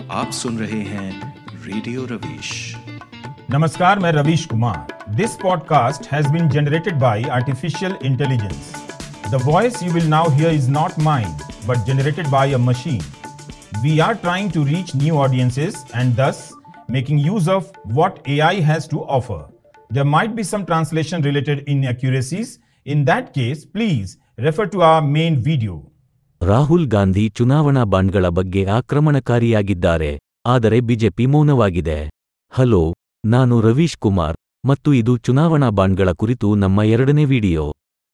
आप सुन रहे हैं रेडियो रवीश नमस्कार मैं Ravish Kumar this podcast has been generated by artificial intelligence the voice you will now hear is not mine but generated by a machine we are trying to reach new audiences and thus making use of what AI has to offer. There might be some translation related inaccuracies. In that case, please refer to our main video. Rahul Gandhi ಚುನಾವಣಾ ಬಾಂಡ್ಗಳ ಬಗ್ಗೆ ಆಕ್ರಮಣಕಾರಿಯಾಗಿದ್ದಾರೆ ಆದರೆ BJP ಮೌನವಾಗಿದೆ hello ನಾನು ರವೀಶ್ ಕುಮಾರ್ ಮತ್ತು ಇದು ಚುನಾವಣಾ ಬಾಂಡ್ಗಳ ಕುರಿತು ನಮ್ಮ ಎರಡನೇ ವಿಡಿಯೋ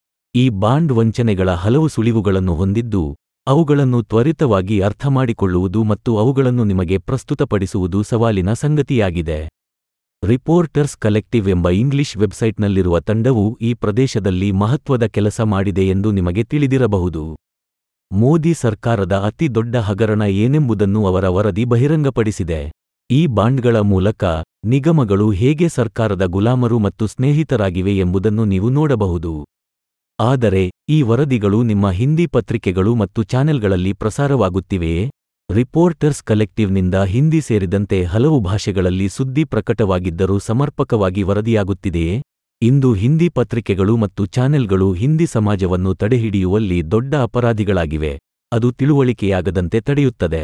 ಈ ಬಾಂಡ್ ವಂಚನೆಗಳ ಹಲವು ಸುಳಿವುಗಳನ್ನು ಹೊಂದಿದ್ದು ಅವುಗಳನ್ನು ತ್ವರಿತವಾಗಿ ಅರ್ಥಮಾಡಿಕೊಳ್ಳುವುದು ಮತ್ತು ಅವುಗಳನ್ನು ನಿಮಗೆ ಪ್ರಸ್ತುತಪಡಿಸುವುದು ಸವಾಲಿನ ಸಂಗತಿಯಾಗಿದೆ ರಿಪೋರ್ಟರ್ಸ್ ಕಲೆಕ್ಟಿವ್ ಎಂಬ ಇಂಗ್ಲಿಷ್ ವೆಬ್ಸೈಟ್ನಲ್ಲಿರುವ ತಂಡವು ಈ ಪ್ರದೇಶದಲ್ಲಿ ಮಹತ್ವದ ಕೆಲಸ ಮಾಡಿದೆ ಎಂದು ನಿಮಗೆ ತಿಳಿದಿರಬಹುದು ಮೋದಿ ಸರ್ಕಾರದ ಅತಿ ದೊಡ್ಡ ಹಗರಣ ಏನೆಂಬುದನ್ನು ಅವರ ವರದಿ ಬಹಿರಂಗಪಡಿಸಿದೆ ಈ ಬಾಂಡ್ಗಳ ಮೂಲಕ ನಿಗಮಗಳು ಹೇಗೆ ಸರ್ಕಾರದ ಗುಲಾಮರು ಮತ್ತು ಸ್ನೇಹಿತರಾಗಿವೆ ಎಂಬುದನ್ನು ನೀವು ನೋಡಬಹುದು ಆದರೆ ಈ ವರದಿಗಳು ನಿಮ್ಮ ಹಿಂದಿ ಪತ್ರಿಕೆಗಳು ಮತ್ತು ಚಾನೆಲ್ಗಳಲ್ಲಿ ಪ್ರಸಾರವಾಗುತ್ತಿವೆಯೇ ರಿಪೋರ್ಟರ್ಸ್ ಕಲೆಕ್ಟಿವ್ನಿಂದ ಹಿಂದಿ ಸೇರಿದಂತೆ ಹಲವು ಭಾಷೆಗಳಲ್ಲಿ ಸುದ್ದಿ ಪ್ರಕಟವಾಗಿದ್ದರೂ ಸಮರ್ಪಕವಾಗಿ ವರದಿಯಾಗುತ್ತಿದೆಯೇ ಇಂದು ಹಿಂದಿ ಪತ್ರಿಕೆಗಳು ಮತ್ತು ಚಾನೆಲ್ಗಳು ಹಿಂದಿ ಸಮಾಜವನ್ನು ತಡೆಹಿಡಿಯುವಲ್ಲಿ ದೊಡ್ಡ ಅಪರಾಧಿಗಳಾಗಿವೆ ಅದು ತಿಳುವಳಿಕೆಯಾಗದಂತೆ ತಡೆಯುತ್ತದೆ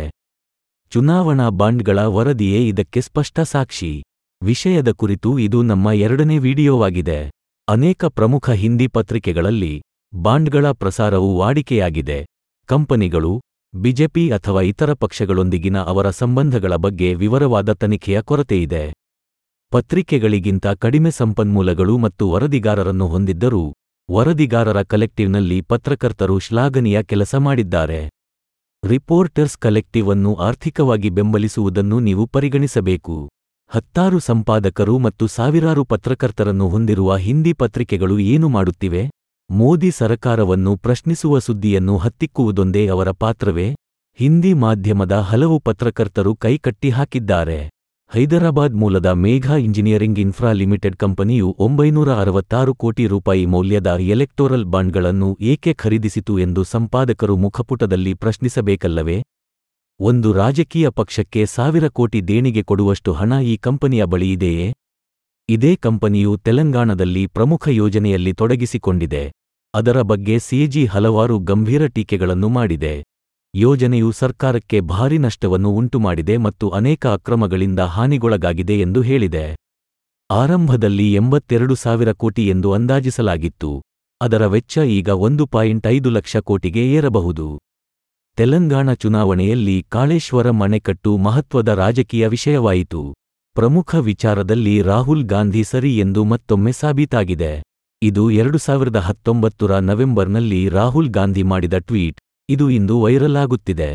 ಚುನಾವಣಾ ಬಾಂಡ್ಗಳ ವರದಿಯೇ ಇದಕ್ಕೆ ಸ್ಪಷ್ಟ ಸಾಕ್ಷಿ ವಿಷಯದ ಕುರಿತು ಇದು ನಮ್ಮ ಎರಡನೇ ವಿಡಿಯೋವಾಗಿದೆ ಅನೇಕ ಪ್ರಮುಖ ಹಿಂದಿ ಪತ್ರಿಕೆಗಳಲ್ಲಿ ಬಾಂಡ್ಗಳ ಪ್ರಸಾರವು ವಾಡಿಕೆಯಾಗಿದೆ ಕಂಪನಿಗಳು ಬಿಜೆಪಿ ಅಥವಾ ಇತರ ಪಕ್ಷಗಳೊಂದಿಗಿನ ಅವರ ಸಂಬಂಧಗಳ ಬಗ್ಗೆ ವಿವರವಾದ ತನಿಖೆಯ ಕೊರತೆಯಿದೆ ಪತ್ರಿಕೆಗಳಿಗಿಂತ ಕಡಿಮೆ ಸಂಪನ್ಮೂಲಗಳು ಮತ್ತು ವರದಿಗಾರರನ್ನು ಹೊಂದಿದ್ದರೂ ವರದಿಗಾರರ ಕಲೆಕ್ಟಿವ್ನಲ್ಲಿ ಪತ್ರಕರ್ತರು ಶ್ಲಾಘನೀಯ ಕೆಲಸ ಮಾಡಿದ್ದಾರೆ ರಿಪೋರ್ಟರ್ಸ್ ಕಲೆಕ್ಟಿವ್ ಅನ್ನು ಆರ್ಥಿಕವಾಗಿ ಬೆಂಬಲಿಸುವುದನ್ನು ನೀವು ಪರಿಗಣಿಸಬೇಕು ಹತ್ತಾರು ಸಂಪಾದಕರು ಮತ್ತು ಸಾವಿರಾರು ಪತ್ರಕರ್ತರನ್ನು ಹೊಂದಿರುವ ಹಿಂದಿ ಪತ್ರಿಕೆಗಳು ಏನು ಮಾಡುತ್ತಿವೆ ಮೋದಿ ಸರಕಾರವನ್ನು ಪ್ರಶ್ನಿಸುವ ಸುದ್ದಿಯನ್ನು ಹತ್ತಿಕ್ಕುವುದೊಂದೇ ಅವರ ಪಾತ್ರವೇ ಹಿಂದಿ ಮಾಧ್ಯಮದ ಹಲವು ಪತ್ರಕರ್ತರು ಕೈಕಟ್ಟಿ ಹಾಕಿದ್ದಾರೆ ಹೈದರಾಬಾದ್ ಮೂಲದ ಮೇಘಾ ಇಂಜಿನಿಯರಿಂಗ್ ಇನ್ಫ್ರಾ ಲಿಮಿಟೆಡ್ ಕಂಪನಿಯು ಒಂಬೈನೂರ ಅರವತ್ತಾರು ಕೋಟಿ ರೂಪಾಯಿ ಮೌಲ್ಯದ ಎಲೆಕ್ಟೋರಲ್ ಬಾಂಡ್ಗಳನ್ನು ಏಕೆ ಖರೀದಿಸಿತು ಎಂದು ಸಂಪಾದಕರು ಮುಖಪುಟದಲ್ಲಿ ಪ್ರಶ್ನಿಸಬೇಕಲ್ಲವೇ ಒಂದು ರಾಜಕೀಯ ಪಕ್ಷಕ್ಕೆ ಸಾವಿರ ಕೋಟಿ ದೇಣಿಗೆ ಕೊಡುವಷ್ಟು ಹಣ ಈ ಕಂಪನಿಯ ಬಳಿ ಇದೆಯೇ ಇದೇ ಕಂಪನಿಯು ತೆಲಂಗಾಣದಲ್ಲಿ ಪ್ರಮುಖ ಯೋಜನೆಯಲ್ಲಿ ತೊಡಗಿಸಿಕೊಂಡಿದೆ ಅದರ ಬಗ್ಗೆ ಸಿಎಜಿ ಹಲವಾರು ಗಂಭೀರ ಟೀಕೆಗಳನ್ನು ಮಾಡಿದೆ ಯೋಜನೆಯು ಸರ್ಕಾರಕ್ಕೆ ಭಾರಿ ನಷ್ಟವನ್ನು ಉಂಟುಮಾಡಿದೆ ಮತ್ತು ಅನೇಕ ಅಕ್ರಮಗಳಿಂದ ಹಾನಿಗೊಳಗಾಗಿದೆ ಎಂದು ಹೇಳಿದೆ ಆರಂಭದಲ್ಲಿ ಎಂಬತ್ತೆರಡು ಸಾವಿರ ಕೋಟಿ ಎಂದು ಅಂದಾಜಿಸಲಾಗಿತ್ತು ಅದರ ವೆಚ್ಚ ಈಗ ಒಂದು ಪಾಯಿಂಟ್ ಐದು ಲಕ್ಷ ಕೋಟಿಗೆ ಏರಬಹುದು ತೆಲಂಗಾಣ ಚುನಾವಣೆಯಲ್ಲಿ ಕಾಳೇಶ್ವರಂ ಅಣೆಕಟ್ಟು ಮಹತ್ವದ ರಾಜಕೀಯ ವಿಷಯವಾಯಿತು ಪ್ರಮುಖ ವಿಚಾರದಲ್ಲಿ ರಾಹುಲ್ ಗಾಂಧಿ ಸರಿ ಎಂದು ಮತ್ತೊಮ್ಮೆ ಸಾಬೀತಾಗಿದೆ ಇದು ಎರಡು ಸಾವಿರದ ಹತ್ತೊಂಬತ್ತರ ನವೆಂಬರ್ನಲ್ಲಿ ರಾಹುಲ್ ಗಾಂಧಿ ಮಾಡಿದ ಟ್ವೀಟ್ ಇದು ಇಂದು ವೈರಲ್ ಆಗುತ್ತಿದೆ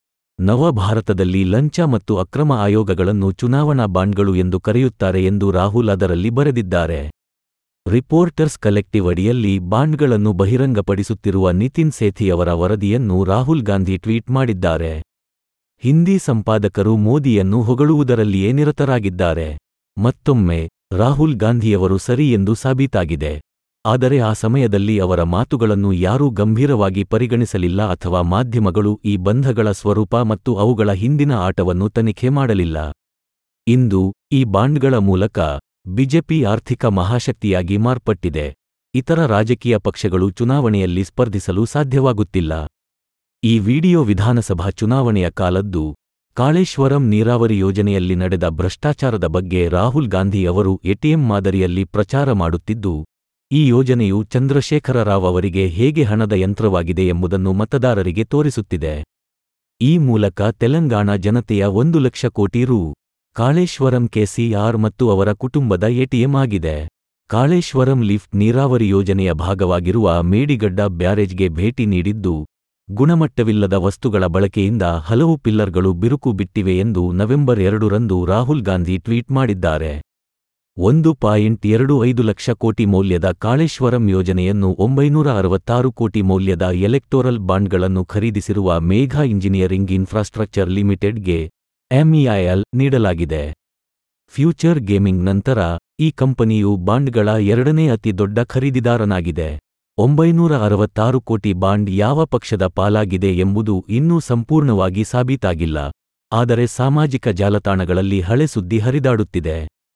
ನವಭಾರತದಲ್ಲಿ ಲಂಚ ಮತ್ತು ಅಕ್ರಮ ಆಯೋಗಗಳನ್ನು ಚುನಾವಣಾ ಬಾಂಡ್ಗಳು ಎಂದು ಕರೆಯುತ್ತಾರೆ ಎಂದು ರಾಹುಲ್ ಅದರಲ್ಲಿ ಬರೆದಿದ್ದಾರೆ ರಿಪೋರ್ಟರ್ಸ್ ಕಲೆಕ್ಟಿವ್ ಅಡಿಯಲ್ಲಿ ಬಾಂಡ್ಗಳನ್ನು ಬಹಿರಂಗಪಡಿಸುತ್ತಿರುವ ನಿತಿನ್ ಸೇಥಿಯವರ ವರದಿಯನ್ನು ರಾಹುಲ್ ಗಾಂಧಿ ಟ್ವೀಟ್ ಮಾಡಿದ್ದಾರೆ ಹಿಂದಿ ಸಂಪಾದಕರು ಮೋದಿಯನ್ನು ಹೊಗಳುವುದರಲ್ಲಿಯೇ ನಿರತರಾಗಿದ್ದಾರೆ ಮತ್ತೊಮ್ಮೆ ರಾಹುಲ್ ಗಾಂಧಿಯವರು ಸರಿ ಎಂದು ಸಾಬೀತಾಗಿದೆ ಆದರೆ ಆ ಸಮಯದಲ್ಲಿ ಅವರ ಮಾತುಗಳನ್ನು ಯಾರೂ ಗಂಭೀರವಾಗಿ ಪರಿಗಣಿಸಲಿಲ್ಲ ಅಥವಾ ಮಾಧ್ಯಮಗಳು ಈ ಬಂಧಗಳ ಸ್ವರೂಪ ಮತ್ತು ಅವುಗಳ ಹಿಂದಿನ ಆಟವನ್ನು ತನಿಖೆ ಮಾಡಲಿಲ್ಲ ಇಂದು ಈ ಬಾಂಡ್ಗಳ ಮೂಲಕ ಬಿಜೆಪಿ ಆರ್ಥಿಕ ಮಹಾಶಕ್ತಿಯಾಗಿ ಮಾರ್ಪಟ್ಟಿದೆ ಇತರ ರಾಜಕೀಯ ಪಕ್ಷಗಳು ಚುನಾವಣೆಯಲ್ಲಿ ಸ್ಪರ್ಧಿಸಲು ಸಾಧ್ಯವಾಗುತ್ತಿಲ್ಲ ಈ ವಿಡಿಯೋ ವಿಧಾನಸಭಾ ಚುನಾವಣೆಯ ಕಾಲದ್ದು ಕಾಳೇಶ್ವರಂ ನೀರಾವರಿ ಯೋಜನೆಯಲ್ಲಿ ನಡೆದ ಭ್ರಷ್ಟಾಚಾರದ ಬಗ್ಗೆ ರಾಹುಲ್ ಗಾಂಧಿ ಅವರು ಎಟಿಎಂ ಮಾದರಿಯಲ್ಲಿ ಪ್ರಚಾರ ಮಾಡುತ್ತಿದ್ದು ಈ ಯೋಜನೆಯು ಚಂದ್ರಶೇಖರ ರಾವ್ ಅವರಿಗೆ ಹೇಗೆ ಹಣದ ಯಂತ್ರವಾಗಿದೆ ಎಂಬುದನ್ನು ಮತದಾರರಿಗೆ ತೋರಿಸುತ್ತಿದೆ ಈ ಮೂಲಕ ತೆಲಂಗಾಣ ಜನತೆಯ ಒಂದು ಲಕ್ಷ ಕೋಟಿ ರೂ ಕಾಳೇಶ್ವರಂ ಕೆಸಿಆರ್ ಮತ್ತು ಅವರ ಕುಟುಂಬದ ಎಟಿಎಂ ಆಗಿದೆ ಕಾಳೇಶ್ವರಂ ಲಿಫ್ಟ್ ನೀರಾವರಿ ಯೋಜನೆಯ ಭಾಗವಾಗಿರುವ ಮೇಡಿಗಡ್ಡ ಬ್ಯಾರೇಜ್ಗೆ ಭೇಟಿ ನೀಡಿದ್ದು ಗುಣಮಟ್ಟವಿಲ್ಲದ ವಸ್ತುಗಳ ಬಳಕೆಯಿಂದ ಹಲವು ಪಿಲ್ಲರ್ಗಳು ಬಿರುಕು ಬಿಟ್ಟಿವೆ ಎಂದು ನವೆಂಬರ್ ಎರಡರಂದು ರಾಹುಲ್ ಗಾಂಧಿ ಟ್ವೀಟ್ ಮಾಡಿದ್ದಾರೆ ಒಂದು ಪಾಯಿಂಟ್ ಎರಡು ಐದು ಲಕ್ಷ ಕೋಟಿ ಮೌಲ್ಯದ ಕಾಳೇಶ್ವರಂ ಯೋಜನೆಯನ್ನು ಒಂಬೈನೂರ ಅರವತ್ತಾರು ಕೋಟಿ ಮೌಲ್ಯದ ಎಲೆಕ್ಟೋರಲ್ ಬಾಂಡ್ಗಳನ್ನು ಖರೀದಿಸಿರುವ ಮೇಘಾ ಇಂಜಿನಿಯರಿಂಗ್ ಇನ್ಫ್ರಾಸ್ಟ್ರಕ್ಚರ್ ಲಿಮಿಟೆಡ್ಗೆ ಎಂಇಐಎಲ್ ನೀಡಲಾಗಿದೆ ಫ್ಯೂಚರ್ ಗೇಮಿಂಗ್ ನಂತರ ಈ ಕಂಪನಿಯು ಬಾಂಡ್ಗಳ ಎರಡನೇ ಅತಿ ದೊಡ್ಡ ಖರೀದಿದಾರನಾಗಿದೆ ಒಂಬೈನೂರ ಅರವತ್ತಾರು ಕೋಟಿ ಬಾಂಡ್ ಯಾವ ಪಕ್ಷದ ಪಾಲಾಗಿದೆ ಎಂಬುದು ಇನ್ನೂ ಸಂಪೂರ್ಣವಾಗಿ ಸಾಬೀತಾಗಿಲ್ಲ ಆದರೆ ಸಾಮಾಜಿಕ ಜಾಲತಾಣಗಳಲ್ಲಿ ಹಳೆ ಸುದ್ದಿ ಹರಿದಾಡುತ್ತಿದೆ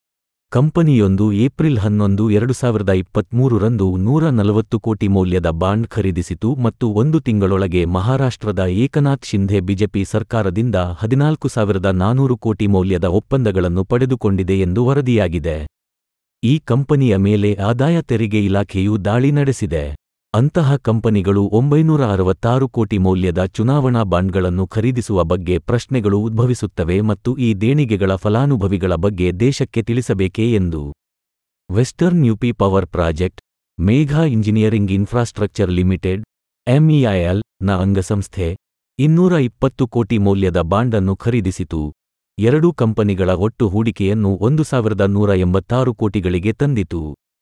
ಕಂಪನಿಯೊಂದು ಏಪ್ರಿಲ್ ಹನ್ನೊಂದು ಎರಡು ಸಾವಿರದ ಇಪ್ಪತ್ಮೂರರಂದು ನೂರ ನಲವತ್ತು ಕೋಟಿ ಮೌಲ್ಯದ ಬಾಂಡ್ ಖರೀದಿಸಿತು ಮತ್ತು ಒಂದು ತಿಂಗಳೊಳಗೆ ಮಹಾರಾಷ್ಟ್ರದ ಏಕನಾಥ್ ಶಿಂಧೆ ಬಿಜೆಪಿ ಸರ್ಕಾರದಿಂದ ಹದಿನಾಲ್ಕು ಸಾವಿರದ ನಾನೂರು ಕೋಟಿ ಮೌಲ್ಯದ ಒಪ್ಪಂದಗಳನ್ನು ಪಡೆದುಕೊಂಡಿದೆ ಎಂದು ವರದಿಯಾಗಿದೆ ಈ ಕಂಪನಿಯ ಮೇಲೆ ಆದಾಯ ತೆರಿಗೆ ಇಲಾಖೆಯು ದಾಳಿ ನಡೆಸಿದೆ ಅಂತಹ ಕಂಪನಿಗಳು ಒಂಬೈನೂರ ಅರವತ್ತಾರು ಕೋಟಿ ಮೌಲ್ಯದ ಚುನಾವಣಾ ಬಾಂಡ್ಗಳನ್ನು ಖರೀದಿಸುವ ಬಗ್ಗೆ ಪ್ರಶ್ನೆಗಳು ಉದ್ಭವಿಸುತ್ತವೆ ಮತ್ತು ಈ ದೇಣಿಗೆಗಳ ಫಲಾನುಭವಿಗಳ ಬಗ್ಗೆ ದೇಶಕ್ಕೆ ತಿಳಿಸಬೇಕೇ ಎಂದು western UP power project Megha engineering infrastructure limited MEIL ನ ಅಂಗಸಂಸ್ಥೆ ಇನ್ನೂರ ಇಪ್ಪತ್ತು ಕೋಟಿ ಮೌಲ್ಯದ ಬಾಂಡ್ ಅನ್ನು ಖರೀದಿಸಿತು ಎರಡೂ ಕಂಪನಿಗಳ ಒಟ್ಟು ಹೂಡಿಕೆಯನ್ನು ಒಂದು ಸಾವಿರದ ನೂರ ಎಂಬತ್ತಾರು ಕೋಟಿಗಳಿಗೆ ತಂದಿತು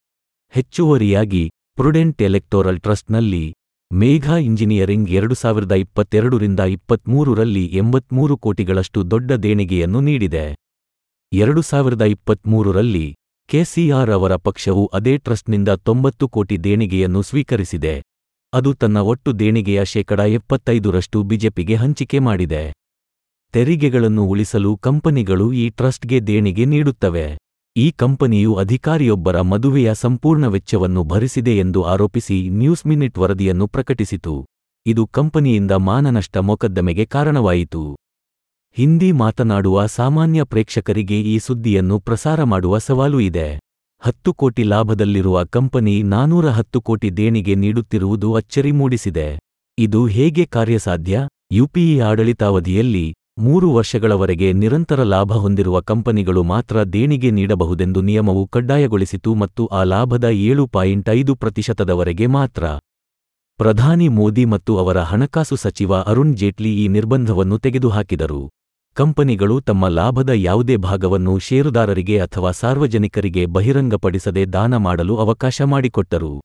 ಹೆಚ್ಚುವರಿಯಾಗಿ ಪ್ರುಡೆಂಟ್ ಎಲೆಕ್ಟೋರಲ್ ಟ್ರಸ್ಟ್ನಲ್ಲಿ ಮೇಘಾ ಇಂಜಿನಿಯರಿಂಗ್ ಎರಡು ಸಾವಿರದ ಇಪ್ಪತ್ತೆರಡರಿಂದ ಇಪ್ಪತ್ಮೂರರಲ್ಲಿ ಎಂಬತ್ಮೂರು ಕೋಟಿಗಳಷ್ಟು ದೊಡ್ಡ ದೇಣಿಗೆಯನ್ನು ನೀಡಿದೆ ಎರಡು ಸಾವಿರದ ಇಪ್ಪತ್ಮೂರರಲ್ಲಿ ಕೆಸಿಆರ್ ಅವರ ಪಕ್ಷವು ಅದೇ ಟ್ರಸ್ಟ್ನಿಂದ ತೊಂಬತ್ತು ಕೋಟಿ ದೇಣಿಗೆಯನ್ನು ಸ್ವೀಕರಿಸಿದೆ ಅದು ತನ್ನ ಒಟ್ಟು ದೇಣಿಗೆಯ ಶೇಕಡ ಎಪ್ಪತ್ತೈದರಷ್ಟು ಬಿಜೆಪಿಗೆ ಹಂಚಿಕೆ ಮಾಡಿದೆ ತೆರಿಗೆಗಳನ್ನು ಉಳಿಸಲು ಕಂಪನಿಗಳು ಈ ಟ್ರಸ್ಟ್ಗೆ ದೇಣಿಗೆ ನೀಡುತ್ತವೆ ಈ ಕಂಪನಿಯು ಅಧಿಕಾರಿಯೊಬ್ಬರ ಮದುವೆಯ ಸಂಪೂರ್ಣ ವೆಚ್ಚವನ್ನು ಭರಿಸಿದೆ ಎಂದು ಆರೋಪಿಸಿ ನ್ಯೂಸ್ ಮಿನಿಟ್ ವರದಿಯನ್ನು ಪ್ರಕಟಿಸಿತು ಇದು ಕಂಪನಿಯಿಂದ ಮಾನನಷ್ಟ ಮೊಕದ್ದಮೆಗೆ ಕಾರಣವಾಯಿತು ಹಿಂದಿ ಮಾತನಾಡುವ ಸಾಮಾನ್ಯ ಪ್ರೇಕ್ಷಕರಿಗೆ ಈ ಸುದ್ದಿಯನ್ನು ಪ್ರಸಾರ ಮಾಡುವ ಸವಾಲು ಇದೆ ಹತ್ತು ಕೋಟಿ ಲಾಭದಲ್ಲಿರುವ ಕಂಪನಿ ನಾನೂರ ಹತ್ತು ಕೋಟಿ ದೇಣಿಗೆ ನೀಡುತ್ತಿರುವುದು ಅಚ್ಚರಿ ಮೂಡಿಸಿದೆ ಇದು ಹೇಗೆ ಕಾರ್ಯಸಾಧ್ಯ ಯುಪಿಇ ಆಡಳಿತಾವಧಿಯಲ್ಲಿ ಮೂರು ವರ್ಷಗಳವರೆಗೆ ನಿರಂತರ ಲಾಭ ಹೊಂದಿರುವ ಕಂಪನಿಗಳು ಮಾತ್ರ ದೇಣಿಗೆ ನೀಡಬಹುದೆಂದು ನಿಯಮವು ಕಡ್ಡಾಯಗೊಳಿಸಿತು ಮತ್ತು ಆ ಲಾಭದ ಏಳು ಪಾಯಿಂಟ್ ಐದು ಪ್ರತಿಶತದವರೆಗೆ ಮಾತ್ರ ಪ್ರಧಾನಿ ಮೋದಿ ಮತ್ತು ಅವರ ಹಣಕಾಸು ಸಚಿವ ಅರುಣ್ ಜೇಟ್ಲಿ ಈ ನಿರ್ಬಂಧವನ್ನು ತೆಗೆದುಹಾಕಿದರು ಕಂಪನಿಗಳು ತಮ್ಮ ಲಾಭದ ಯಾವುದೇ ಭಾಗವನ್ನು ಷೇರುದಾರರಿಗೆ ಅಥವಾ ಸಾರ್ವಜನಿಕರಿಗೆ ಬಹಿರಂಗಪಡಿಸದೆ ದಾನ ಮಾಡಲು ಅವಕಾಶ ಮಾಡಿಕೊಟ್ಟರು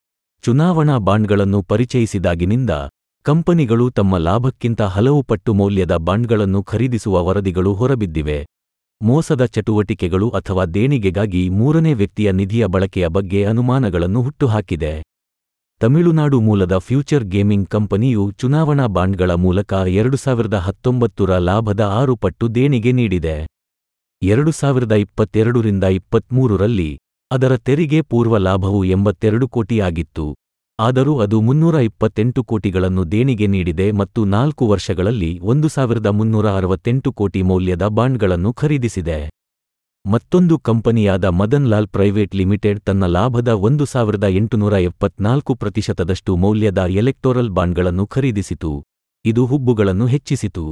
ಚುನಾವಣಾ ಬಾಂಡ್ಗಳನ್ನು ಪರಿಚಯಿಸಿದಾಗಿನಿಂದ ಕಂಪನಿಗಳು ತಮ್ಮ ಲಾಭಕ್ಕಿಂತ ಹಲವು ಪಟ್ಟು ಮೌಲ್ಯದ ಬಾಂಡ್ಗಳನ್ನು ಖರೀದಿಸುವ ವರದಿಗಳು ಹೊರಬಿದ್ದಿವೆ ಮೋಸದ ಚಟುವಟಿಕೆಗಳು ಅಥವಾ ದೇಣಿಗೆಗಾಗಿ ಮೂರನೇ ವ್ಯಕ್ತಿಯ ನಿಧಿಯ ಬಳಕೆಯ ಬಗ್ಗೆ ಅನುಮಾನಗಳನ್ನು ಹುಟ್ಟುಹಾಕಿದೆ ತಮಿಳುನಾಡು ಮೂಲದ ಫ್ಯೂಚರ್ ಗೇಮಿಂಗ್ ಕಂಪನಿಯು ಚುನಾವಣಾ ಬಾಂಡ್ಗಳ ಮೂಲಕ ಎರಡು ಸಾವಿರದ ಹತ್ತೊಂಬತ್ತರ ಲಾಭದ ಆರು ಪಟ್ಟು ದೇಣಿಗೆ ನೀಡಿದೆ ಎರಡು ಸಾವಿರದ ಇಪ್ಪತ್ತೆರಡರಿಂದ ಇಪ್ಪತ್ಮೂರರಲ್ಲಿ ಅದರ ತೆರಿಗೆ ಪೂರ್ವ ಲಾಭವು ಎಂಬತ್ತೆರಡು ಕೋಟಿಯಾಗಿತ್ತು ಆದರೂ ಅದು ಮುನ್ನೂರ ಇಪ್ಪತ್ತೆಂಟು ಕೋಟಿಗಳನ್ನು ದೇಣಿಗೆ ನೀಡಿದೆ ಮತ್ತು ನಾಲ್ಕು ವರ್ಷಗಳಲ್ಲಿ ಒಂದು ಸಾವಿರದ ಮುನ್ನೂರ ಅರವತ್ತೆಂಟು ಕೋಟಿ ಮೌಲ್ಯದ ಬಾಂಡ್ಗಳನ್ನು ಖರೀದಿಸಿದೆ ಮತ್ತೊಂದು ಕಂಪನಿಯಾದ ಮದನ್ ಲಾಲ್ ಪ್ರೈವೇಟ್ ಲಿಮಿಟೆಡ್ ತನ್ನ ಲಾಭದ ಒಂದು ಸಾವಿರದ ಎಂಟುನೂರ ಎಪ್ಪತ್ನಾಲ್ಕು ಪ್ರತಿಶತದಷ್ಟು ಮೌಲ್ಯದ ಎಲೆಕ್ಟೋರಲ್ ಬಾಂಡ್ಗಳನ್ನು ಖರೀದಿಸಿತು ಇದು ಹುಬ್ಬುಗಳನ್ನು ಹೆಚ್ಚಿಸಿತು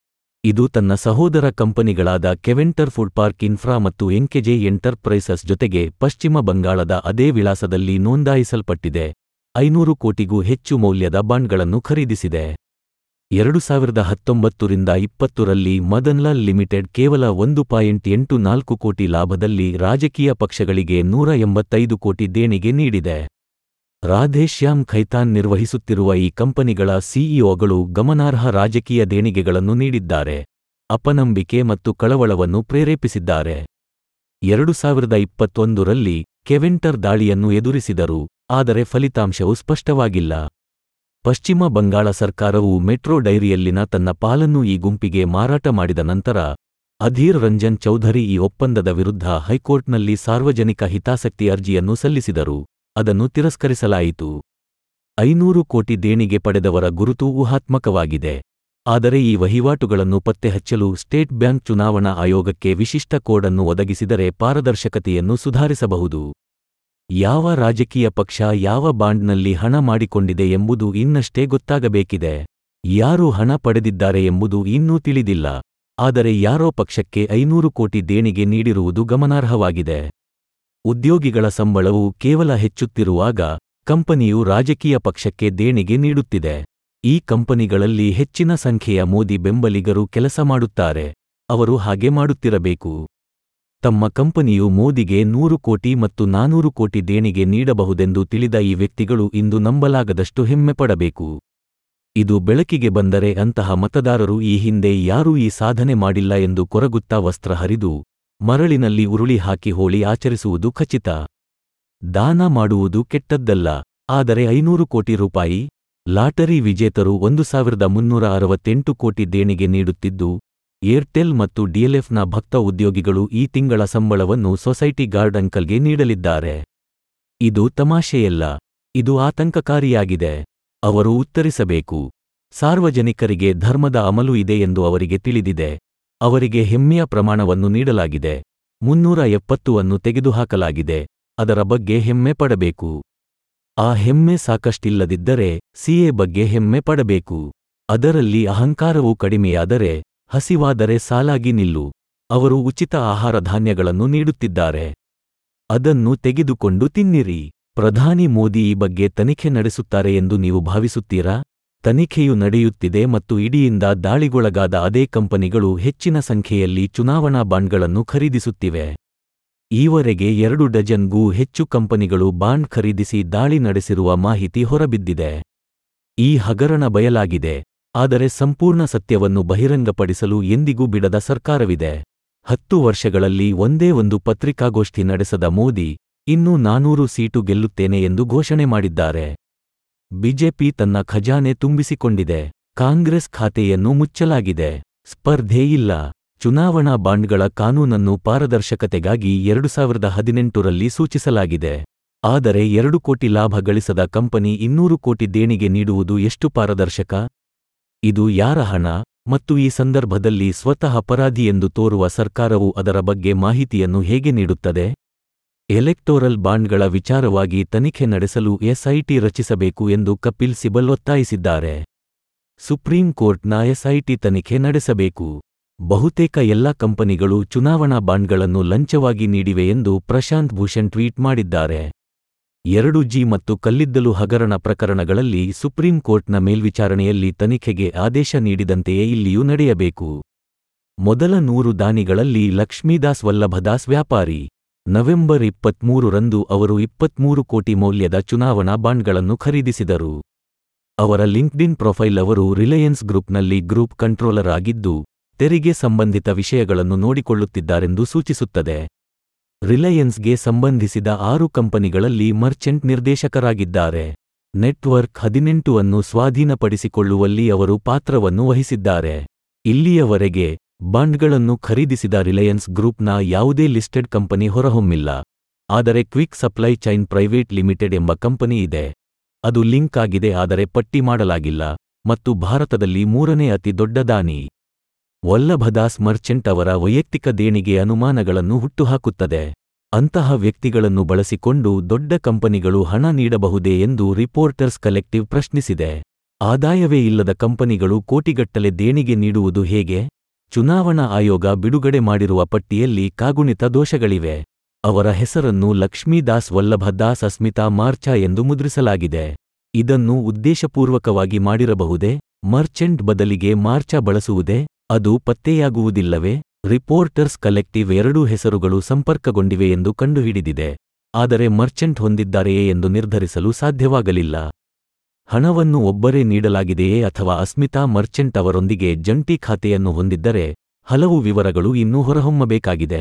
ಇದು ತನ್ನ ಸಹೋದರ ಕಂಪನಿಗಳಾದ ಕೆವೆಂಟರ್ ಫುಡ್ ಪಾರ್ಕ್ ಇನ್ಫ್ರಾ ಮತ್ತು ಎಂಕೆಜೆ ಎಂಟರ್ಪ್ರೈಸಸ್ ಜೊತೆಗೆ ಪಶ್ಚಿಮ ಬಂಗಾಳದ ಅದೇ ವಿಳಾಸದಲ್ಲಿ ನೋಂದಾಯಿಸಲ್ಪಟ್ಟಿದೆ ಐನೂರು ಕೋಟಿಗೂ ಹೆಚ್ಚು ಮೌಲ್ಯದ ಬಾಂಡ್ಗಳನ್ನು ಖರೀದಿಸಿದೆ ಎರಡು ಸಾವಿರದ ಹತ್ತೊಂಬತ್ತರಿಂದ ಇಪ್ಪತ್ತರಲ್ಲಿ ಮದನ್ಲಾಲ್ ಲಿಮಿಟೆಡ್ ಕೇವಲ ಒಂದು ಪಾಯಿಂಟ್ ಎಂಟು ನಾಲ್ಕು ಕೋಟಿ ಲಾಭದಲ್ಲಿ ರಾಜಕೀಯ ಪಕ್ಷಗಳಿಗೆ ನೂರ ಎಂಬತ್ತೈದು ಕೋಟಿ ದೇಣಿಗೆ ನೀಡಿದೆ ರಾಧೇಶ್ಯಾಮ್ ಖೈತಾನ್ ನಿರ್ವಹಿಸುತ್ತಿರುವ ಈ ಕಂಪನಿಗಳ ಸಿಇಒಗಳು ಗಮನಾರ್ಹ ರಾಜಕೀಯ ದೇಣಿಗೆಗಳನ್ನು ನೀಡಿದ್ದಾರೆ ಅಪನಂಬಿಕೆ ಮತ್ತು ಕಳವಳವನ್ನು ಪ್ರೇರೇಪಿಸಿದ್ದಾರೆ ಎರಡು ಸಾವಿರದ ಇಪ್ಪತ್ತೊಂದರಲ್ಲಿ ಕೆವೆಂಟರ್ ದಾಳಿಯನ್ನು ಎದುರಿಸಿದರು ಆದರೆ ಫಲಿತಾಂಶವು ಸ್ಪಷ್ಟವಾಗಿಲ್ಲ ಪಶ್ಚಿಮ ಬಂಗಾಳ ಸರ್ಕಾರವು ಮೆಟ್ರೋ ಡೈರಿಯಲ್ಲಿನ ತನ್ನ ಪಾಲನ್ನು ಈ ಗುಂಪಿಗೆ ಮಾರಾಟ ಮಾಡಿದ ನಂತರ ಅಧೀರ್ ರಂಜನ್ ಚೌಧರಿ ಈ ಒಪ್ಪಂದದ ವಿರುದ್ಧ ಹೈಕೋರ್ಟ್ನಲ್ಲಿ ಸಾರ್ವಜನಿಕ ಹಿತಾಸಕ್ತಿ ಅರ್ಜಿಯನ್ನು ಸಲ್ಲಿಸಿದರು ಅದನ್ನು ತಿರಸ್ಕರಿಸಲಾಯಿತು ಐನೂರು ಕೋಟಿ ದೇಣಿಗೆ ಪಡೆದವರ ಗುರುತು ಊಹಾತ್ಮಕವಾಗಿದೆ ಆದರೆ ಈ ವಹಿವಾಟುಗಳನ್ನು ಪತ್ತೆಹಚ್ಚಲು ಸ್ಟೇಟ್ ಬ್ಯಾಂಕ್ ಚುನಾವಣಾ ಆಯೋಗಕ್ಕೆ ವಿಶಿಷ್ಟ ಕೋಡ್ ಅನ್ನು ಒದಗಿಸಿದರೆ ಪಾರದರ್ಶಕತೆಯನ್ನು ಸುಧಾರಿಸಬಹುದು ಯಾವ ರಾಜಕೀಯ ಪಕ್ಷ ಯಾವ ಬಾಂಡ್ನಲ್ಲಿ ಹಣ ಮಾಡಿಕೊಂಡಿದೆ ಎಂಬುದು ಇನ್ನಷ್ಟೇ ಗೊತ್ತಾಗಬೇಕಿದೆ ಯಾರು ಹಣ ಪಡೆದಿದ್ದಾರೆ ಎಂಬುದು ಇನ್ನೂ ತಿಳಿದಿಲ್ಲ ಆದರೆ ಯಾರೋ ಪಕ್ಷಕ್ಕೆ ಐನೂರು ಕೋಟಿ ದೇಣಿಗೆ ನೀಡಿರುವುದು ಗಮನಾರ್ಹವಾಗಿದೆ ಉದ್ಯೋಗಿಗಳ ಸಂಬಳವು ಕೇವಲ ಹೆಚ್ಚುತ್ತಿರುವಾಗ ಕಂಪನಿಯು ರಾಜಕೀಯ ಪಕ್ಷಕ್ಕೆ ದೇಣಿಗೆ ನೀಡುತ್ತಿದೆ ಈ ಕಂಪನಿಗಳಲ್ಲಿ ಹೆಚ್ಚಿನ ಸಂಖ್ಯೆಯ ಮೋದಿ ಬೆಂಬಲಿಗರು ಕೆಲಸ ಮಾಡುತ್ತಾರೆ ಅವರು ಹಾಗೆ ಮಾಡುತ್ತಿರಬೇಕು ತಮ್ಮ ಕಂಪನಿಯು ಮೋದಿಗೆ ನೂರು ಕೋಟಿ ಮತ್ತು ನಾನೂರು ಕೋಟಿ ದೇಣಿಗೆ ನೀಡಬಹುದೆಂದು ತಿಳಿದ ಈ ವ್ಯಕ್ತಿಗಳು ಇಂದು ನಂಬಲಾಗದಷ್ಟು ಹೆಮ್ಮೆಪಡಬೇಕು ಇದು ಬೆಳಕಿಗೆ ಬಂದರೆ ಅಂತಹ ಮತದಾರರು ಈ ಹಿಂದೆ ಯಾರೂ ಈ ಸಾಧನೆ ಮಾಡಿಲ್ಲ ಎಂದು ಕೊರಗುತ್ತಾ ವಸ್ತ್ರ ಹರಿದು ಮರಳಿನಲ್ಲಿ ಉರುಳಿ ಹಾಕಿ ಹೋಳಿ ಆಚರಿಸುವುದು ಖಚಿತ ದಾನ ಮಾಡುವುದು ಕೆಟ್ಟದ್ದಲ್ಲ ಆದರೆ ಐನೂರು ಕೋಟಿ ರೂಪಾಯಿ ಲಾಟರಿ ವಿಜೇತರು ಒಂದು ಸಾವಿರದ ಮುನ್ನೂರ ಅರವತ್ತೆಂಟು ಕೋಟಿ ದೇಣಿಗೆ ನೀಡುತ್ತಿದ್ದು ಏರ್ಟೆಲ್ ಮತ್ತು ಡಿಎಲ್ಎಫ್ನ ಭಕ್ತ ಉದ್ಯೋಗಿಗಳು ಈ ತಿಂಗಳ ಸಂಬಳವನ್ನು ಸೊಸೈಟಿ ಗಾರ್ಡ್ ಅಂಕಲ್ಗೆ ನೀಡಲಿದ್ದಾರೆ ಇದು ತಮಾಷೆಯಲ್ಲ ಇದು ಆತಂಕಕಾರಿಯಾಗಿದೆ ಅವರು ಉತ್ತರಿಸಬೇಕು ಸಾರ್ವಜನಿಕರಿಗೆ ಧರ್ಮದ ಅಮಲು ಇದೆ ಎಂದು ಅವರಿಗೆ ತಿಳಿದಿದೆ ಅವರಿಗೆ ಹೆಮ್ಮೆಯ ಪ್ರಮಾಣವನ್ನು ನೀಡಲಾಗಿದೆ ಮುನ್ನೂರ ಎಪ್ಪತ್ತು ಅನ್ನು ತೆಗೆದುಹಾಕಲಾಗಿದೆ ಅದರ ಬಗ್ಗೆ ಹೆಮ್ಮೆ ಪಡಬೇಕು ಆ ಹೆಮ್ಮೆ ಸಾಕಷ್ಟಿಲ್ಲದಿದ್ದರೆ ಸಿಎ ಬಗ್ಗೆ ಹೆಮ್ಮೆ ಪಡಬೇಕು ಅದರಲ್ಲಿ ಅಹಂಕಾರವು ಕಡಿಮೆಯಾದರೆ ಹಸಿವಾದರೆ ಸಾಲಾಗಿ ನಿಲ್ಲು ಅವರು ಉಚಿತ ಆಹಾರ ಧಾನ್ಯಗಳನ್ನು ನೀಡುತ್ತಿದ್ದಾರೆ ಅದನ್ನು ತೆಗೆದುಕೊಂಡು ತಿನ್ನಿರಿ ಪ್ರಧಾನಿ ಮೋದಿ ಈ ಬಗ್ಗೆ ತನಿಖೆ ನಡೆಸುತ್ತಾರೆ ಎಂದು ನೀವು ಭಾವಿಸುತ್ತೀರಾ ತನಿಖೆಯು ನಡೆಯುತ್ತಿದೆ ಮತ್ತು ಇಡಿಯಿಂದ ದಾಳಿಗೊಳಗಾದ ಅದೇ ಕಂಪನಿಗಳು ಹೆಚ್ಚಿನ ಸಂಖ್ಯೆಯಲ್ಲಿ ಚುನಾವಣಾ ಬಾಂಡ್ಗಳನ್ನು ಖರೀದಿಸುತ್ತಿವೆ ಈವರೆಗೆ ಎರಡು ಡಜನ್ಗೂ ಹೆಚ್ಚು ಕಂಪನಿಗಳು ಬಾಂಡ್ ಖರೀದಿಸಿ ದಾಳಿ ನಡೆಸಿರುವ ಮಾಹಿತಿ ಹೊರಬಿದ್ದಿದೆ ಈ ಹಗರಣ ಬಯಲಾಗಿದೆ ಆದರೆ ಸಂಪೂರ್ಣ ಸತ್ಯವನ್ನು ಬಹಿರಂಗಪಡಿಸಲು ಎಂದಿಗೂ ಬಿಡದ ಸರ್ಕಾರವಿದೆ ಹತ್ತು ವರ್ಷಗಳಲ್ಲಿ ಒಂದೇ ಒಂದು ಪತ್ರಿಕಾಗೋಷ್ಠಿ ನಡೆಸದ ಮೋದಿ ಇನ್ನೂ ನಾನೂರು ಸೀಟು ಗೆಲ್ಲುತ್ತೇನೆ ಎಂದು ಘೋಷಣೆ ಮಾಡಿದ್ದಾರೆ ಬಿಜೆಪಿ ತನ್ನ ಖಜಾನೆ ತುಂಬಿಸಿಕೊಂಡಿದೆ ಕಾಂಗ್ರೆಸ್ ಖಾತೆಯನ್ನು ಮುಚ್ಚಲಾಗಿದೆ ಸ್ಪರ್ಧೆ ಇಲ್ಲ ಚುನಾವಣಾ ಬಾಂಡ್ಗಳ ಕಾನೂನನ್ನು ಪಾರದರ್ಶಕತೆಗಾಗಿ ಎರಡು ಸಾವಿರದ ಹದಿನೆಂಟರಲ್ಲಿ ಸೂಚಿಸಲಾಗಿದೆ ಆದರೆ ಎರಡು ಕೋಟಿ ಲಾಭ ಗಳಿಸದ ಕಂಪನಿ ಇನ್ನೂರು ಕೋಟಿ ದೇಣಿಗೆ ನೀಡುವುದು ಎಷ್ಟು ಪಾರದರ್ಶಕ ಇದು ಯಾರ ಹಣ ಮತ್ತು ಈ ಸಂದರ್ಭದಲ್ಲಿ ಸ್ವತಃ ಅಪರಾಧಿ ಎಂದು ತೋರುವ ಸರ್ಕಾರವು ಅದರ ಬಗ್ಗೆ ಮಾಹಿತಿಯನ್ನು ಹೇಗೆ ನೀಡುತ್ತದೆ ಎಲೆಕ್ಟೋರಲ್ ಬಾಂಡ್ಗಳ ವಿಚಾರವಾಗಿ ತನಿಖೆ ನಡೆಸಲು ಎಸ್ಐಟಿ ರಚಿಸಬೇಕು ಎಂದು ಕಪಿಲ್ ಸಿಬಲ್ ಒತ್ತಾಯಿಸಿದ್ದಾರೆ ಸುಪ್ರೀಂ ಕೋರ್ಟ್ನ ಎಸ್ಐಟಿ ತನಿಖೆ ನಡೆಸಬೇಕು ಬಹುತೇಕ ಎಲ್ಲ ಕಂಪನಿಗಳು ಚುನಾವಣಾ ಬಾಂಡ್ಗಳನ್ನು ಲಂಚವಾಗಿ ನೀಡಿವೆ ಎಂದು ಪ್ರಶಾಂತ್ ಭೂಷಣ್ ಟ್ವೀಟ್ ಮಾಡಿದ್ದಾರೆ ಎರಡು ಜಿ ಮತ್ತು ಕಲ್ಲಿದ್ದಲು ಹಗರಣ ಪ್ರಕರಣಗಳಲ್ಲಿ ಸುಪ್ರೀಂ ಕೋರ್ಟ್ನ ಮೇಲ್ವಿಚಾರಣೆಯಲ್ಲಿ ತನಿಖೆಗೆ ಆದೇಶ ನೀಡಿದಂತೆಯೇ ಇಲ್ಲಿಯೂ ನಡೆಯಬೇಕು ಮೊದಲ ನೂರು ದಾನಿಗಳಲ್ಲಿ ಲಕ್ಷ್ಮೀದಾಸ್ ವಲ್ಲಭದಾಸ್ ವ್ಯಾಪಾರಿ ನವೆಂಬರ್ ಇಪ್ಪತ್ಮೂರರಂದು ಅವರು ಇಪ್ಪತ್ಮೂರು ಕೋಟಿ ಮೌಲ್ಯದ ಚುನಾವಣಾ ಬಾಂಡ್ಗಳನ್ನು ಖರೀದಿಸಿದರು ಅವರ ಲಿಂಕ್ಡಿನ್ ಪ್ರೊಫೈಲ್ ಅವರು ರಿಲಯನ್ಸ್ ಗ್ರೂಪ್ನಲ್ಲಿ ಗ್ರೂಪ್ ಕಂಟ್ರೋಲರ್ ಆಗಿದ್ದು ತೆರಿಗೆ ಸಂಬಂಧಿತ ವಿಷಯಗಳನ್ನು ನೋಡಿಕೊಳ್ಳುತ್ತಿದ್ದಾರೆಂದು ಸೂಚಿಸುತ್ತದೆ ರಿಲಯನ್ಸ್ಗೆ ಸಂಬಂಧಿಸಿದ ಆರು ಕಂಪನಿಗಳಲ್ಲಿ ಮರ್ಚೆಂಟ್ ನಿರ್ದೇಶಕರಾಗಿದ್ದಾರೆ ನೆಟ್ವರ್ಕ್ ಹದಿನೆಂಟು ಅನ್ನು ಸ್ವಾಧೀನಪಡಿಸಿಕೊಳ್ಳುವಲ್ಲಿ ಅವರು ಪಾತ್ರವನ್ನು ವಹಿಸಿದ್ದಾರೆ ಇಲ್ಲಿಯವರೆಗೆ ಬಾಂಡ್ಗಳನ್ನು ಖರೀದಿಸಿದ ರಿಲಯನ್ಸ್ ಗ್ರೂಪ್ನ ಯಾವುದೇ ಲಿಸ್ಟೆಡ್ ಕಂಪನಿ ಹೊರಹೊಮ್ಮಿಲ್ಲ ಆದರೆ quick supply chain private limited ಎಂಬ ಕಂಪನಿ ಇದೆ ಅದು ಲಿಂಕ್ ಆಗಿದೆ ಆದರೆ ಪಟ್ಟಿ ಮಾಡಲಾಗಿಲ್ಲ ಮತ್ತು ಭಾರತದಲ್ಲಿ ಮೂರನೇ ಅತಿ ದೊಡ್ಡ ದಾನಿ ವಲ್ಲಭದಾಸ್ ಮರ್ಚೆಂಟ್ ಅವರ ವೈಯಕ್ತಿಕ ದೇಣಿಗೆ ಅನುಮಾನಗಳನ್ನು ಹುಟ್ಟುಹಾಕುತ್ತದೆ ಅಂತಹ ವ್ಯಕ್ತಿಗಳನ್ನು ಬಳಸಿಕೊಂಡು ದೊಡ್ಡ ಕಂಪನಿಗಳು ಹಣ ನೀಡಬಹುದೇ ಎಂದು ರಿಪೋರ್ಟರ್ಸ್ ಕಲೆಕ್ಟಿವ್ ಪ್ರಶ್ನಿಸಿದೆ ಆದಾಯವೇ ಇಲ್ಲದ ಕಂಪನಿಗಳು ಕೋಟಿಗಟ್ಟಲೆ ದೇಣಿಗೆ ನೀಡುವುದು ಹೇಗೆ ಚುನಾವಣಾ ಆಯೋಗ ಬಿಡುಗಡೆ ಮಾಡಿರುವ ಪಟ್ಟಿಯಲ್ಲಿ ಕಾಗುಣಿತ ದೋಷಗಳಿವೆ ಅವರ ಹೆಸರನ್ನು ಲಕ್ಷ್ಮೀದಾಸ್ ವಲ್ಲಭದಾಸ್ ಅಸ್ಮಿತಾ ಮಾರ್ಚಾ ಎಂದು ಮುದ್ರಿಸಲಾಗಿದೆ ಇದನ್ನು ಉದ್ದೇಶಪೂರ್ವಕವಾಗಿ ಮಾಡಿರಬಹುದೇ ಮರ್ಚೆಂಟ್ ಬದಲಿಗೆ ಮಾರ್ಚಾ ಬಳಸುವುದೇ ಅದು ಪತ್ತೆಯಾಗುವುದಿಲ್ಲವೇ ರಿಪೋರ್ಟರ್ಸ್ ಕಲೆಕ್ಟಿವ್ ಎರಡೂ ಹೆಸರುಗಳು ಸಂಪರ್ಕಗೊಂಡಿವೆ ಎಂದು ಕಂಡುಹಿಡಿದಿದೆ ಆದರೆ ಮರ್ಚೆಂಟ್ ಹೊಂದಿದ್ದಾರೆಯೇ ಎಂದು ನಿರ್ಧರಿಸಲು ಸಾಧ್ಯವಾಗಲಿಲ್ಲ ಹಣವನ್ನು ಒಬ್ಬರೇ ನೀಡಲಾಗಿದೆಯೇ ಅಥವಾ ಅಸ್ಮಿತಾ ಮರ್ಚೆಂಟ್ ಅವರೊಂದಿಗೆ ಜಂಟಿ ಖಾತೆಯನ್ನು ಹೊಂದಿದ್ದರೆ ಹಲವು ವಿವರಗಳು ಇನ್ನೂ ಹೊರಹೊಮ್ಮಬೇಕಾಗಿದೆ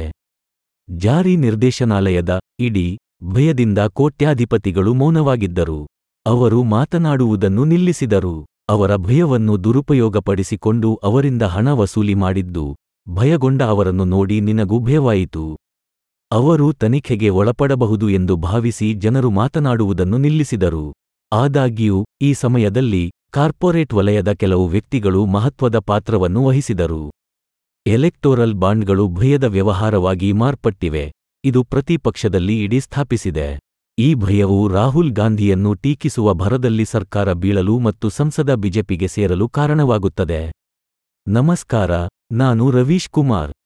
ಜಾರಿ ನಿರ್ದೇಶನಾಲಯದ ಇಡಿ ಭಯದಿಂದ ಕೋಟ್ಯಾಧಿಪತಿಗಳು ಮೌನವಾಗಿದ್ದರು ಅವರು ಮಾತನಾಡುವುದನ್ನು ನಿಲ್ಲಿಸಿದರು ಅವರ ಭಯವನ್ನು ದುರುಪಯೋಗಪಡಿಸಿಕೊಂಡು ಅವರಿಂದ ಹಣ ವಸೂಲಿ ಮಾಡಿದ್ದು ಭಯಗೊಂಡ ಅವರನ್ನು ನೋಡಿ ನಿನಗೂ ಭಯವಾಯಿತು ಅವರು ತನಿಖೆಗೆ ಒಳಪಡಬಹುದು ಎಂದು ಭಾವಿಸಿ ಜನರು ಮಾತನಾಡುವುದನ್ನು ನಿಲ್ಲಿಸಿದರು ಆದಾಗ್ಯೂ ಈ ಸಮಯದಲ್ಲಿ ಕಾರ್ಪೊರೇಟ್ ವಲಯದ ಕೆಲವು ವ್ಯಕ್ತಿಗಳು ಮಹತ್ವದ ಪಾತ್ರವನ್ನು ವಹಿಸಿದರು ಎಲೆಕ್ಟೋರಲ್ ಬಾಂಡ್ಗಳು ಭಯದ ವ್ಯವಹಾರವಾಗಿ ಮಾರ್ಪಟ್ಟಿವೆ ಇದು ಪ್ರತಿಪಕ್ಷದಲ್ಲಿ ಇಡೀ ಸ್ಥಾಪಿಸಿದೆ ಈ ಭಯವು ರಾಹುಲ್ ಗಾಂಧಿಯನ್ನು ಟೀಕಿಸುವ ಭರದಲ್ಲಿ ಸರ್ಕಾರ ಬೀಳಲು ಮತ್ತು ಸಂಸದ ಬಿಜೆಪಿಗೆ ಸೇರಲು ಕಾರಣವಾಗುತ್ತದೆ ನಮಸ್ಕಾರ ನಾನು ರವೀಶ್ ಕುಮಾರ್